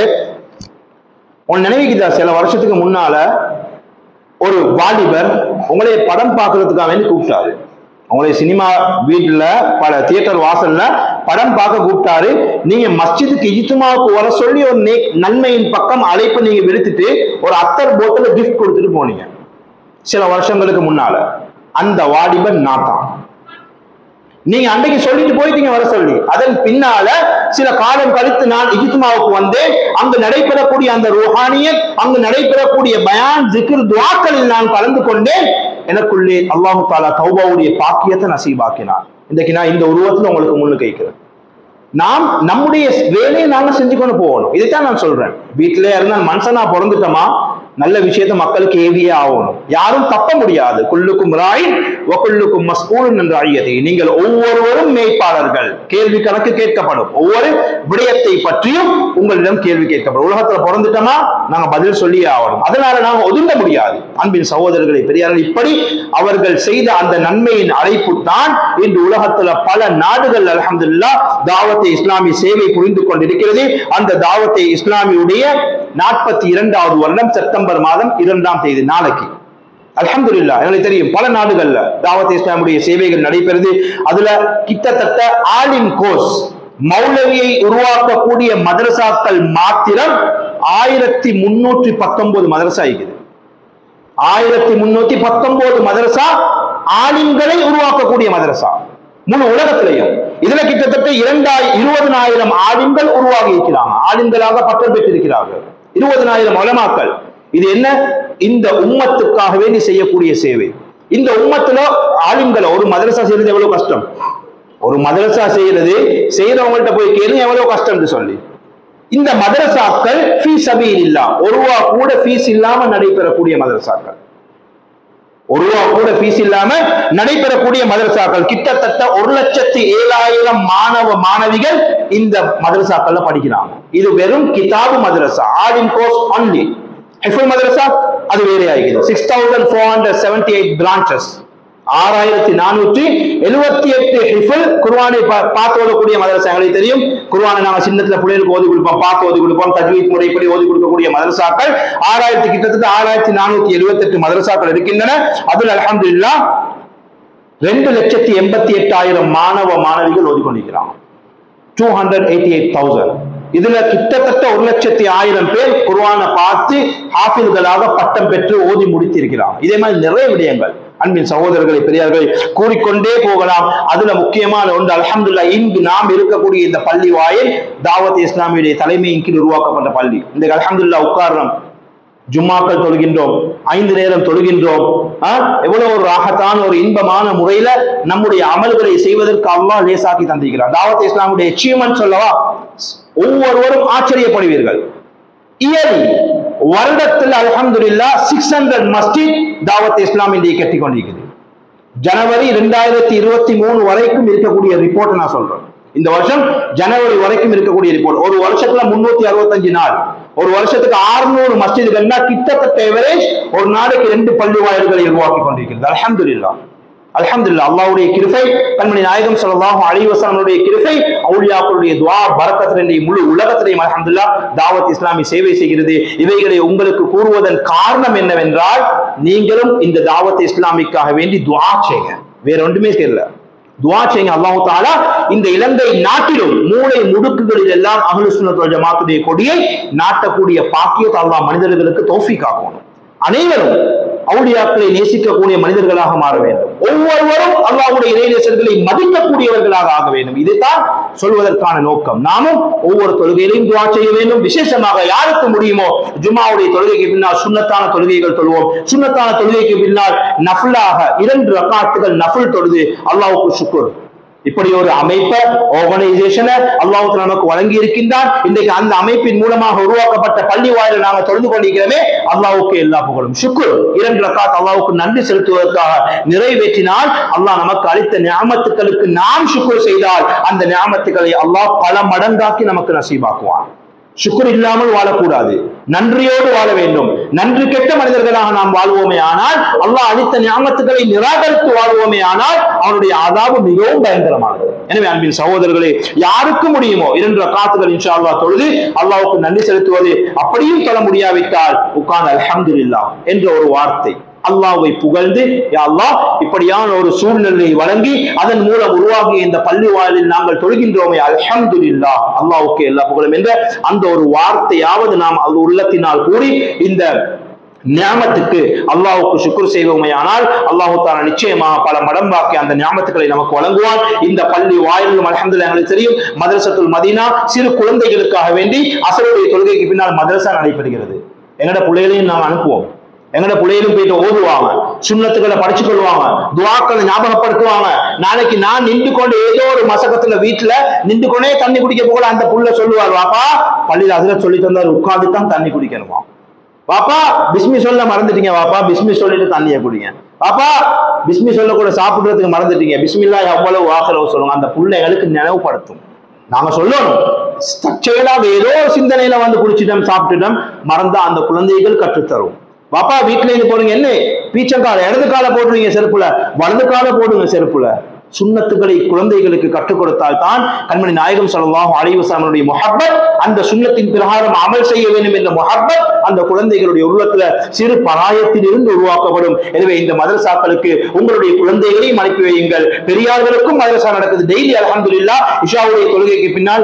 உன் நினைவுக்குதா சில வருஷத்துக்கு முன்னால ஒரு வாலிபர் உங்களை படம் பார்க்கறதுக்காக வேண்டி கூப்பிட்டாரு உங்களை சினிமா வீட்டுல பல தியேட்டர் வாசல்ல படம் பார்க்க கூப்பிட்டாரு நீங்க மஸ்ஜிதுக்கு இஜித்துமாவுக்கு வர சொல்லி ஒரு நே- நன்மையின் பக்கம் அழைப்பு நீங்க விடுத்துட்டு ஒரு அத்தர் போத்தல கிஃப்ட் கொடுத்துட்டு போனீங்க சில வருஷங்களுக்கு முன்னால அந்த வாலிபன் நான் தான் நீங்க அன்றைக்கு சொல்லிட்டு போயிட்டீங்க வர சொல்லி அதன் பின்னால சில காலம் கழித்து நான் இஜித்மாவுக்கு வந்தேன் அங்கு நடைபெறக்கூடிய அந்த ருஹானியத் அங்கு நடைபெறக்கூடிய பயான் ஜிக்ர் துவாக்களில் நான் கலந்து கொண்டேன் எனக்குள்ளே அல்லாஹு தாலா தௌபாவுடைய பாக்கியத்தை நசீபாக்கினான் இன்றைக்கு நான் இந்த உருவத்துல உங்களுக்கு முன்னுக்கு வைக்கிறேன் நாம் நம்முடைய வேலையை நாங்க செஞ்சு கொண்டு போகணும் இதைத்தான் நான் சொல்றேன் வீட்டிலே இருந்தால் மனுஷனா பிறந்துட்டோமா நல்ல விஷயத்த மக்களுக்கு ஏவியே ஆகணும் யாரும் தப்ப முடியாது குல்லுக்கும் ராயின் ஒக்குள்ளுக்கும் மஸ்கூலும் என்ற ஐயதை நீங்கள் ஒவ்வொருவரும் மேய்ப்பாளர்கள் கேள்வி கணக்கு கேட்கப்படும் ஒவ்வொரு விடயத்தை பற்றியும் உங்களிடம் கேள்வி கேட்கப்படும் உலகத்துல பிறந்துட்டோமா நாங்க பதில் சொல்லியே ஆகணும் அதனால நாங்க ஒதுங்க முடியாது அன்பின் சகோதரர்களை பெரியார்கள் இப்படி அவர்கள் செய்த அந்த நன்மையின் அழைப்பு தான் இன்று உலகத்துல பல நாடுகள் அலமதுல்லா தாவத்தை இஸ்லாமிய சேவை புரிந்து கொண்டிருக்கிறது அந்த தாவத்தை இஸ்லாமியுடைய நாற்பத்தி இரண்டாவது வருடம் செப்டம்பர் மாதம் இரண்டாம் தேதி நாளைக்கு அல்ஹம்துலில்லா எங்களுக்கு தெரியும் பல நாடுகள்ல தாவத் இஸ்லாமுடைய சேவைகள் நடைபெறுது அதுல கிட்டத்தட்ட ஆலிம் கோர்ஸ் மௌலவியை உருவாக்கக்கூடிய மதரசாக்கள் மாத்திரம் ஆயிரத்தி முன்னூற்றி பத்தொன்பது மதரசா இருக்குது ஆயிரத்தி முன்னூத்தி பத்தொன்பது மதரசா ஆலிம்களை உருவாக்கக்கூடிய மதரசா முழு உலகத்திலையும் இதுல கிட்டத்தட்ட இரண்டாய் இருபதனாயிரம் ஆலிம்கள் உருவாகி இருக்கிறாங்க ஆலிம்களாக பட்டம் பெற்றிருக்கிறார்கள் இருபதனாயிரம் உலமாக்கள் இது என்ன இந்த உம்மத்துக்காக வேண்டி செய்யக்கூடிய சேவை இந்த உம்மத்துல ஆலிம்களை ஒரு மதரசா செய்யறது எவ்வளவு கஷ்டம் ஒரு மதரசா செய்யறது செய்யறவங்கள்ட்ட போய் கேளுங்க எவ்வளவு கஷ்டம்னு சொல்லி இந்த மதரசாக்கள் ஃபீஸ் அபியில் இல்லா ஒரு ரூபா கூட ஃபீஸ் இல்லாம நடைபெறக்கூடிய மதரசாக்கள் ஒரு ரூபா கூட ஃபீஸ் இல்லாம நடைபெறக்கூடிய மதரசாக்கள் கிட்டத்தட்ட ஒரு லட்சத்தி ஏழாயிரம் மாணவ மாணவிகள் இந்த மதரசாக்கள்ல படிக்கிறாங்க இது வெறும் கிதாபு மதரசா ஆடின் கோர்ஸ் ஒன்லி ஹிஃபுல் மதரசா அது வேற ஆகிடுது six thousand four hundred seventy eight branches ஆறாயிரத்தி நானூற்றி எழுபத்தி எட்டு ஹிஃபுல் குர்வானை பார்த்து ஓதக்கூடிய மதரசா எங்களுக்கு தெரியும் குர்வானை நாங்க சின்னத்துல பிள்ளைகளுக்கு ஓதி கொடுப்போம் பார்த்து ஓதி கொடுப்போம் தஜ்வீத் முறைப்படி ஓதி கொடுக்கக்கூடிய மதரசாக்கள் ஆறாயிரத்தி கிட்டத்தட்ட ஆறாயிரத்தி நானூத்தி எழுபத்தி எட்டு மதரசாக்கள் இருக்கின்றன அதில் அலமதுல்லா ரெண்டு லட்சத்தி எண்பத்தி எட்டாயிரம் மாணவ மாணவிகள் ஓதி கொண்டிருக்கிறாங்க two hundred eighty eight thousand இதுல கிட்டத்தட்ட ஒரு லட்சத்தி ஆயிரம் பேர் குர்வானை பார்த்து ஹாஃபில்களாக பட்டம் பெற்று ஓதி முடித்திருக்கிறாங்க இதே மாதிரி நிறைய விடயங்கள் அன்பின் சகோதரர்களை பெரியார்கள் கூறிக்கொண்டே போகலாம் அதுல முக்கியமான ஒன்று அலமதுல்லா இங்கு நாம் இருக்கக்கூடிய இந்த பள்ளி வாயில் தாவத் இஸ்லாமியுடைய தலைமையின் கீழ் உருவாக்கப்பட்ட பள்ளி இந்த அலமதுல்லா உட்காரணம் ஜும்மாக்கள் தொழுகின்றோம் ஐந்து நேரம் தொழுகின்றோம் எவ்வளவு ஒரு ராகத்தான ஒரு இன்பமான முறையில நம்முடைய அமல்களை செய்வதற்கு அல்லாஹ் லேசாக்கி தந்திருக்கிறார் தாவத் இஸ்லாமுடைய அச்சீவ்மெண்ட் சொல்லவா ஒவ்வொருவரும் ஆச்சரியப்படுவீர்கள் இயலி வருடத்தில் அலமதுல்லா சிக்ஸ் ஹண்ட்ரட் மஸ்ஜித் தாவத் இஸ்லாம் இந்தியை கட்டி கொண்டிருக்குது ஜனவரி இரண்டாயிரத்தி இருபத்தி மூணு வரைக்கும் இருக்கக்கூடிய ரிப்போர்ட் நான் சொல்றேன் இந்த வருஷம் ஜனவரி வரைக்கும் இருக்கக்கூடிய ரிப்போர்ட் ஒரு வருஷத்துல முன்னூத்தி அறுபத்தஞ்சு நாள் ஒரு வருஷத்துக்கு ஆறுநூறு மஸ்ஜிதுகள்னா கிட்டத்தட்ட எவரேஜ் ஒரு நாளைக்கு ரெண்டு பள்ளி வாயில்களை உருவாக்கி கொண்டிருக்கிறது அலமதுல்லா அல்ஹம்துல்லா அல்லாவுடைய கிருபை கண்மணி நாயகம் சொல்லலாம் அலிவசனுடைய கிருபை அவுலியாக்களுடைய துவா பரக்கத்தினுடைய முழு உலகத்திலையும் அல்ஹம்துல்லா தாவத் இஸ்லாமி சேவை செய்கிறது இவைகளை உங்களுக்கு கூறுவதன் காரணம் என்னவென்றால் நீங்களும் இந்த தாவத் இஸ்லாமிக்காக வேண்டி துவா செய்யுங்க வேற ஒன்றுமே தெரியல துவா செய்யுங்க அல்லாஹு தாலா இந்த இலங்கை நாட்டிலும் மூளை முடுக்குகளில் எல்லாம் அகலு சுனத்துவ ஜமாத்துடைய கொடியை நாட்டக்கூடிய பாக்கியத்தை அல்லாஹ் மனிதர்களுக்கு தோஃபிக்காகணும் அனைவரும் அவுளியாக்களை நேசிக்கக்கூடிய மனிதர்களாக மாற வேண்டும் ஒவ்வொருவரும் அல்லாவுடைய இறைநேசர்களை மதிக்கக்கூடியவர்களாக ஆக வேண்டும் இதுதான் சொல்வதற்கான நோக்கம் நாமும் ஒவ்வொரு தொழுகையிலையும் துவா செய்ய வேண்டும் விசேஷமாக யாருக்கு முடியுமோ ஜும்மாவுடைய தொழுகைக்கு பின்னால் சுண்ணத்தான தொழுகைகள் தொழுவோம் சுண்ணத்தான தொழுகைக்கு பின்னால் நஃபுல்லாக இரண்டு ரக்காத்துகள் நஃபுல் தொழுது அல்லாவுக்கு சுக்குர் இப்படி ஒரு அமைப்பை ஆர்கனைசேஷனை அல்லாஹ் நமக்கு வழங்கி இருக்கின்றான் இன்றைக்கு அந்த அமைப்பின் மூலமாக உருவாக்கப்பட்ட பள்ளி வாயில நாங்க தொழுது கொண்டிருக்கிறோமே அல்லாவுக்கு எல்லா புகழும் சுக்குர் இரண்டு ரக்காத் அல்லாவுக்கு நன்றி செலுத்துவதற்காக நிறைவேற்றினால் அல்லாஹ் நமக்கு அளித்த ஞாபகத்துக்களுக்கு நாம் சுக்குர் செய்தால் அந்த ஞாபகத்துக்களை அல்லாஹ் பல மடங்காக்கி நமக்கு நசீபாக்குவான் சுக்குர் இல்லாமல் வாழக்கூடாது நன்றியோடு வாழ வேண்டும் நன்றி கெட்ட மனிதர்களாக நாம் வாழ்வோமே ஆனால் அல்லாஹ் அளித்த ஞாபகத்துக்களை நிராகரித்து வாழ்வோமே ஆனால் அவனுடைய ஆதாபம் மிகவும் பயங்கரமானது எனவே அன்பின் சகோதரர்களே யாருக்கு முடியுமோ இரண்டு காத்துகள் இன்ஷா அல்லாஹ் தொழுது அல்லாவுக்கு நன்றி செலுத்துவது அப்படியும் தொழ முடியாவிட்டால் உட்கார்ந்து அல்ஹம்துலில்லா என்ற ஒரு வார்த்தை அல்லாவை புகழ்ந்து யா அல்லாஹ் இப்படியான ஒரு சூழ்நிலையை வழங்கி அதன் மூலம் உருவாகிய இந்த பள்ளி வாயிலில் நாங்கள் தொழுகின்றோமே அல்ஹம்துலில்லா அல்லாவுக்கு எல்லா புகழும் என்ற அந்த ஒரு வார்த்தையாவது நாம் அது உள்ளத்தினால் கூறி இந்த ஞாபத்துக்கு அல்லாஹுக்கு சுக்குர் செய்வோமே ஆனால் அல்லாஹு தாலா நிச்சயமாக பல மடம்பாக்கி அந்த ஞாபகத்துக்களை நமக்கு வழங்குவான் இந்த பள்ளி வாயிலும் அலமதுல்லா எங்களுக்கு தெரியும் மதரசத்துல் மதீனா சிறு குழந்தைகளுக்காக வேண்டி அசருடைய தொழுகைக்கு பின்னால் மதரசா நடைபெறுகிறது எங்கட பிள்ளைகளையும் நாம் அனுப்புவோம் எங்கட பிள்ளைகளும் போயிட்டு ஓதுவாங்க சுண்ணத்துக்களை படிச்சு கொள்வாங்க துவாக்களை ஞாபகப்படுத்துவாங்க நாளைக்கு நான் நின்று கொண்டு ஏதோ ஒரு மசகத்துல வீட்டுல நின்று கொண்டே தண்ணி குடிக்க போகல அந்த புள்ள சொல்லுவார் வாப்பா பள்ளியில் அதுல சொல்லி தந்தார் உட்கார்ந்து தான் தண்ணி குடிக்கணுமா பாப்பா பிஸ்மி சொல்ல மறந்துட்டீங்க பாப்பா பிஸ்மி சொல்லிட்டு தண்ணியை குடிங்க பாப்பா பிஸ்மி சொல்ல கூட சாப்பிடுறதுக்கு மறந்துட்டீங்க பிஸ்மில்லா எவ்வளவு ஆகிறவு சொல்லுங்க அந்த பிள்ளைகளுக்கு நினைவுபடுத்தும் நாங்க சொல்லணும் தற்செயலாக ஏதோ ஒரு சிந்தனையில வந்து குடிச்சிட்டோம் சாப்பிட்டுட்டோம் மறந்தா அந்த குழந்தைகள் கற்றுத்தரும் பாப்பா வீட்டுல இருந்து போறீங்க என்ன பீச்சங்கால இடது கால போடுறீங்க செருப்புல வலது கால போடுங்க செருப்புல சுண்ணத்துக்களை குழந்தைகளுக்கு கற்றுக் கொடுத்தால் தான் கண்மணி நாயகம் ஸல்லல்லாஹு அலைஹி வஸல்லமுடைய முஹப்பத் அந்த சுண்ணத்தின் பிரகாரம் அமல் செய்ய வேண்டும் என்ற முஹப்பத் அந்த குழந்தைகளுடைய உள்ளத்துல சிறு பராயத்தில் இருந்து உருவாக்கப்படும் எனவே இந்த மதரசாக்களுக்கு உங்களுடைய குழந்தைகளையும் அனுப்பி வையுங்கள் பெரியார்களுக்கும் மதரசா நடக்குது டெய்லி அல்ஹம்துலில்லாஹ் இஷாவுடைய தொழுகைக்கு பின்னால்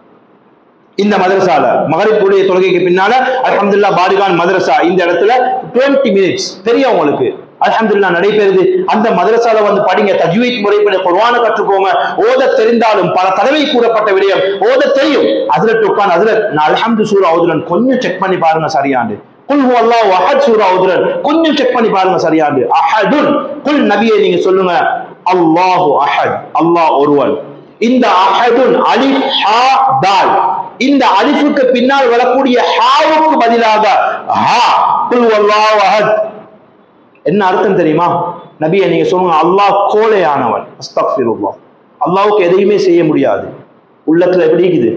இந்த மதரசால மகரிப்புடைய தொழுகைக்கு பின்னால அல்ஹம்துலில்லாஹ் பாரிகான் மதரசா இந்த இடத்துல 20 மினிட்ஸ் தெரியவங்களுக்கு அல்ஹம்துலில்லாஹ் நடைபெறுது அந்த மதரசால வந்து படிங்க தஜ்வீத் முறைப்படி குர்ஆனை கற்றுக்கோங்க ஓத தெரிந்தாலும் பல தடவை கூறப்பட்ட விடயம் ஓத தெரியும் ஹஜ்ரத் உட்கார்ந்து ஹஜ்ரத் நான் அல்ஹம்து சூரா ஓதுறேன் கொஞ்சம் செக் பண்ணி பாருங்க சரியாண்டு குல் ஹு அல்லாஹ் அஹத் சூரா ஓதுறேன் கொஞ்சம் செக் பண்ணி பாருங்க சரியாண்டு அஹதுன் குல் நபியே நீங்க சொல்லுங்க அல்லாஹு அஹத் அல்லாஹ் ஒருவன் இந்த அஹதுன் அலிஃப் ஹா தால் இந்த அலிஃபுக்கு பின்னால் வரக்கூடிய ஹாவுக்கு பதிலாக ஹா குல் வல்லாஹு அஹத் என்ன அர்த்தம் தெரியுமா நபியை நீங்க சொல்லுங்க அல்லாஹ் கோழையானவன் அஸ்தக்ஃபிருல்லாஹ் அல்லாஹ்வுக்கு எதையுமே செய்ய முடியாது உள்ளத்துல எப்படி இருக்குது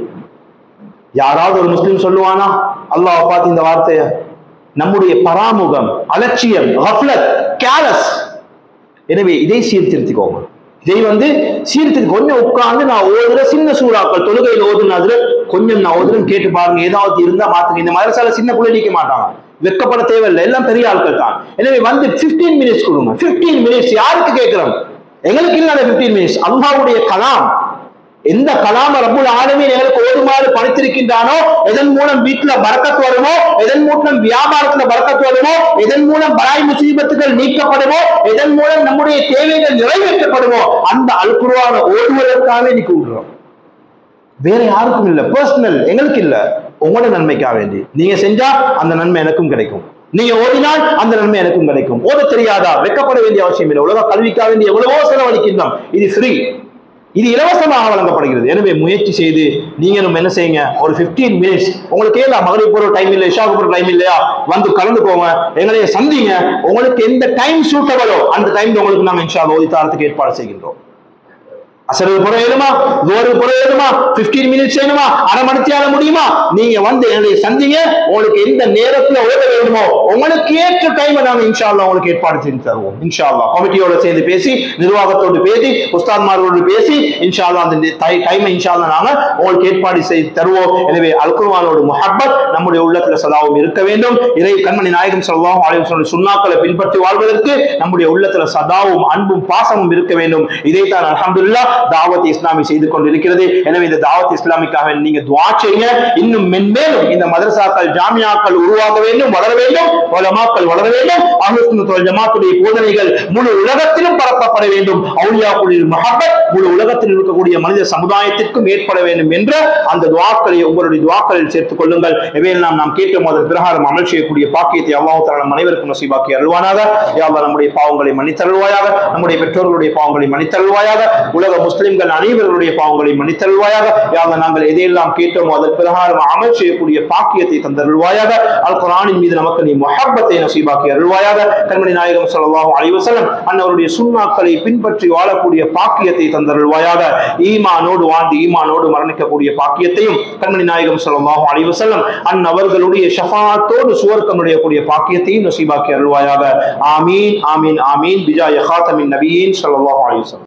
யாராவது ஒரு முஸ்லிம் சொல்லுவானா அல்லாஹ் பார்த்து இந்த வார்த்தைய நம்முடைய பராமுகம் அலட்சியம் கஃப்லத் கேலஸ் எனவே இதை சீர்திருத்திக்கோங்க இதை வந்து சீர்திருத்தி கொஞ்சம் உட்கார்ந்து நான் ஓதுற சின்ன சூறாக்கள் தொழுகையில் ஓதுனதுல கொஞ்சம் நான் ஓதுறேன் கேட்டு பாருங்க ஏதாவது இருந்தா மாத்துங்க இந்த மதரசால சின்ன பிள்ளை நிக்க மாட்டாங்க வெக்கப்பட தேவையில்லை எல்லாம் பெரிய ஆட்கள் தான் எனவே வந்து 15 மினிட்ஸ் கொடுங்க 15 மினிட்ஸ் யாருக்கு கேட்கிறோம் எங்களுக்கு இல்லாத 15 மினிட்ஸ் அல்லாஹ்வுடைய கலாம் எந்த கலாம ரப்புல் ஆலமீன் எங்களுக்கு ஓடுமாறு பணித்திருக்கின்றானோ எதன் மூலம் வீட்டுல பறக்கத் வருமோ எதன் மூலம் வியாபாரத்துல பறக்கத் வருமோ எதன் மூலம் பராய் முசீபத்துகள் நீக்கப்படுமோ எதன் மூலம் நம்முடைய தேவைகள் நிறைவேற்றப்படுமோ அந்த அல்குருவான ஓடுவதற்காக இன்னைக்கு விடுறோம் வேற யாருக்கும் இல்ல பர்சனல் எங்களுக்கு இல்ல உங்களோட நன்மைக்காக வேண்டி நீங்க செஞ்சா அந்த நன்மை எனக்கும் கிடைக்கும் நீங்க ஓடினால் அந்த நன்மை எனக்கும் கிடைக்கும் ஓத தெரியாதா வெக்கப்பட வேண்டிய அவசியம் இல்லை உலக கல்விக்காக வேண்டிய எவ்வளவோ செலவழிக்கின்றோம் இது ஃப்ரீ இது இலவசமாக வழங்கப்படுகிறது எனவே முயற்சி செய்து நீங்களும் என்ன செய்யுங்க ஒரு 15 மினிட்ஸ் உங்களுக்கு ஏன் மகளிர் போற டைம் இல்லை இஷாவுக்கு போற டைம் இல்லையா வந்து கலந்துக்கோங்க எங்களைய சந்திங்க உங்களுக்கு எந்த டைம் சூட்டபலோ அந்த டைம்ல உங்களுக்கு நாங்க இன்ஷா அல்லாஹ் ஓதி தாரத்துக்கு ஏற்பாடு செய்கின்றோம் அசருக்கு புற ஏழுமா தோருக்கு புற ஏழுமா 15 மினிட்ஸ் வேணுமா அரை மணித்தியால முடியுமா நீங்க வந்து என்னுடைய சந்திங்க உங்களுக்கு எந்த நேரத்துல ஓட வேண்டுமோ உங்களுக்கு ஏற்ற டைம் நாங்க இன்ஷா அல்லாஹ் உங்களுக்கு ஏற்பாடு செய்து தருவோம் இன்ஷா அல்லாஹ் கமிட்டியோட சேர்ந்து பேசி நிர்வாகத்தோடு பேசி உஸ்தாத்மார்களோடு பேசி இன்ஷா அல்லாஹ் அந்த டைமை இன்ஷா அல்லாஹ் நாங்க உங்களுக்கு ஏற்பாடு செய்து தருவோம் எனவே அல்குர்வானோட முஹப்பத் நம்முடைய உள்ளத்துல சதாவும் இருக்க வேண்டும் இறை கண்மணி நாயகம் ஸல்லல்லாஹு அலைஹி வஸல்லம் சுன்னாக்களை பின்பற்றி வாழ்வதற்கு நம்முடைய உள்ளத்துல சதாவும் அன்பும் பாசமும் இருக்க வேண்டும் இதைத்தான் அல்ஹம்துலில்லாஹ் தாவத் இஸ்லாமி செய்து கொண்டிருக்கிறது எனவே இந்த தாவத் இஸ்லாமிக்காக நீங்க துஆ செய்யுங்க இன்னும் மென்மேலும் இந்த மதரசாக்கள் ஜாமியாக்கள் உருவாக வேண்டும் வளர வேண்டும் உலமாக்கள் வளர வேண்டும் அஹ்லுசுன்னத் ஜமாத்துடைய போதனைகள் முழு உலகத்திலும் பரப்பப்பட வேண்டும் அவுலியாக்குடைய மஹப்பத் முழு உலகத்தில் இருக்கக்கூடிய மனித சமுதாயத்திற்கும் ஏற்பட வேண்டும் என்ற அந்த துவாக்களை உங்களுடைய துவாக்களில் சேர்த்துக் கொள்ளுங்கள் எவையெல்லாம் நாம் கேட்கும் அதன் பிரகாரம் அமல் செய்யக்கூடிய பாக்கியத்தை அல்லாஹ் தஆலா நம் அனைவருக்கும் நசீபாக்கி அருள்வானாக யா அல்லாஹ் நம்முடைய பாவங்களை மன்னித்தருள்வாயாக நம்முடைய பெற்றோர்களுடைய பாவங்களை மன்னித்தருள்வாயாக உலக முஸ்லிம்கள் அனைவர்களுடைய பாவங்களை மன்னித்தருள்வாயாக யா அல்லாஹ் நாங்கள் எதையெல்லாம் கேட்டோமோ அதன் பிரகாரம் அமல் செய்யக்கூடிய பாக்கியத்தை தந்தருள்வாயாக அல் குர்ஆனின் மீது நமக்கு நீ முஹப்பத்தை நசீபாக்கி அருள்வாயாக கண்மணி நாயகம் ஸல்லல்லாஹு அலைஹி வஸல்லம் அன்னவருடைய சுன்னாக்களை பின்பற்றி வாழக்கூடிய பாக்கியத்தை தந்தருள்வாயாக ஈமானோடு வாழ்ந்து ஈமானோடு மரணிக்கக்கூடிய பாக்கியத்தையும் கண்மணி நாயகம் ஸல்லல்லாஹு அலைஹி வஸல்லம் அன்னவர்களுடைய ஷஃபாத்தோடு சுவர்க்கம் அடையக்கூடிய பாக்கியத்தையும் நசீபாக்கி அருள்வாயாக ஆமீன் ஆமீன் ஆமீன் பிஜாய காத்தமின் நபியின் ஸல்லல்லாஹு அலைஹி வஸல்லம்